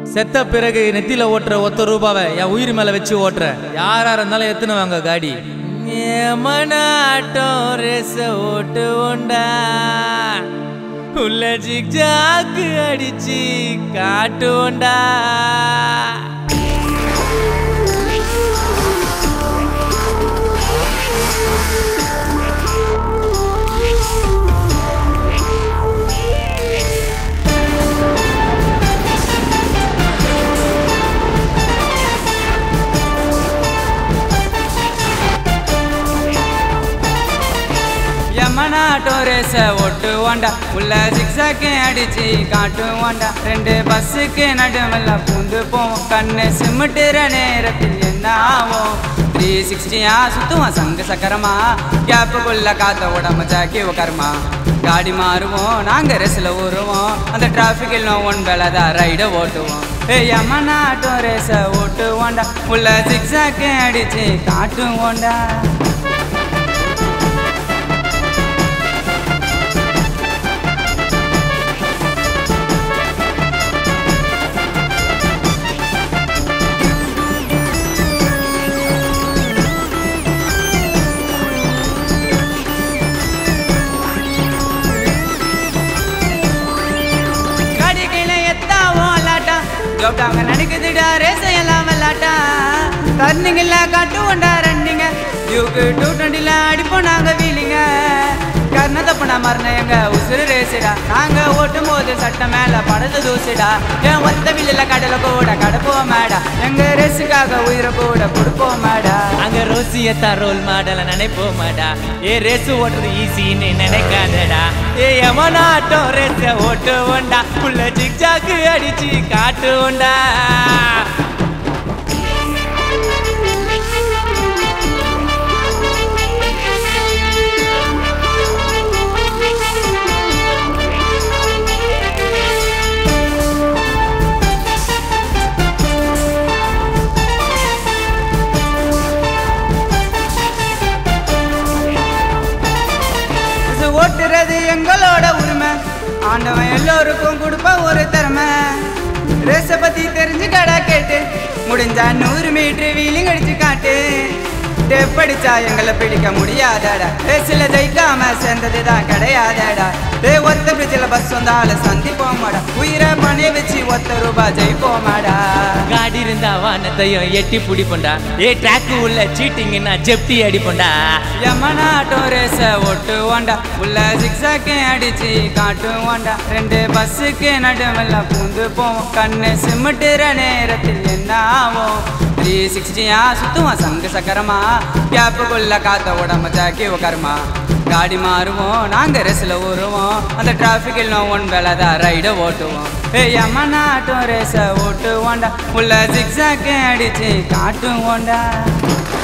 செத்த பிறகு நெத்தியில ஓட்டுற ஒத்த ரூபாவை என் உயிர் மேல வச்சு ஓட்டுற யாரா இருந்தாலும் எத்தனை வாங்க காடி ஏமனாட்டம் ரேச ஓட்டு உண்டா உள்ள ஜிக்ஜாக்கு அடிச்சு காட்டு உண்டா யமனாட்டோ ரேச ஒட்டு ஓண்டா உள்ள சிக்ஸாக்கு அடிச்சு காட்டு ஓண்டா ரெண்டு பஸ்ஸுக்கு நடுவில் பூந்து போவோம் கண்ணு சிமிட்டுற நேரத்தில் என்ன ஆகும் த்ரீ சிக்ஸ்டியா சுத்துவான் சங்கு சக்கரமா கேப்புக்குள்ள காத்த உடம்ப சாக்கி உக்கரமா காடி மாறுவோம் நாங்க ரெஸ்ல ஊறுவோம் அந்த டிராஃபிக்கில் ஒன் வேலைதான் ரைட ஓட்டுவோம் ஏய் யமனாட்டோ ரேச ஓட்டு ஓண்டா உள்ள சிக்ஸாக்கு அடிச்சு காட்டு ஓண்டா கடிகையில எத்தாவும் அல்லாட்டா ஜோப்டாங்க நடிக்குதுடா ரேச எல்லாம் விளாட்டா கர்னிங்கல்ல காட்டு கொண்டா ரன்னிங்க யூக்கு டூ டுவெண்ட்டில அடிப்போம் நாங்க வீலிங்க கர்ண தப்புனா மரண எங்க உசுறு ரேசுடா நாங்க ஓட்டும் போது சட்ட மேல படது தூசுடா என் ஒத்த வில்லில கடல கூட கடப்போம் மேடா எங்க ரேஸுக்காக உயிரை கூட கொடுப்போம் மேடா அங்க ரோசியத்தா ரோல் மாடல நினைப்போமாடா ஏ ரேஸ் ஓட்டுறது ஈஸின்னு நினைக்காதடா ஏ எமனாட்டம் ரேஸ ஓட்டு உண்டா உள்ள ஜிக்ஜாக்கு அடிச்சு காட்டு உண்டா இது ஓட்டுறது எங்களோட உரிமை ஆண்டவன் எல்லோருக்கும் கொடுப்ப ஒரு திறமை ரேஸ பத்தி தெரிஞ்சுக்கடா கேட்டு முடிஞ்சா நூறு மீட்டர் வீலிங் அடிச்சு காட்டு டேப் அடிச்சா எங்களை பிடிக்க முடியாதடா ரேஸ்ல ஜெயிக்காம சேர்ந்ததுதான் கிடையாதடா டே ஒத்த பிரிட்ஜில் பஸ் வந்தாலும் சந்திப்போமாடா உயிரை பணி வச்சு ஒத்த ரூபாய் ஜெயிப்போமாடா காடி இருந்தா வானத்தையும் எட்டி பிடிப்போண்டா ஏ ட்ராக்கு உள்ள சீட்டிங்கன்னா ஜெப்டி அடிப்போண்டா யமனாட்டோ ரேச ஓட்டு ஓண்டா உள்ள சிக்ஸாக்கு அடிச்சு காட்டு ஓண்டா ரெண்டு பஸ்ஸுக்கு நடுவில் பூந்து போவோம் கண்ணு சிமிட்டுற நேரத்தில் என்ன ஆகும் த்ரீ சிக்ஸ்டியா சுத்துவான் சங்கு சக்கரமா கேப்புக்குள்ள காத்த உடம்ப ஜாக்கி உக்கரமா காடி மாறுவோம் நாங்க ரெஸ்ல ஊறுவோம் அந்த டிராஃபிக்கில் ஒன் வேலைதான் ரைட ஓட்டுவோம் ஏய் யமனாட்டோ ரேச ஓட்டு ஓண்டா உள்ள சிக்ஸாக்கு அடிச்சு காட்டு ஓண்டா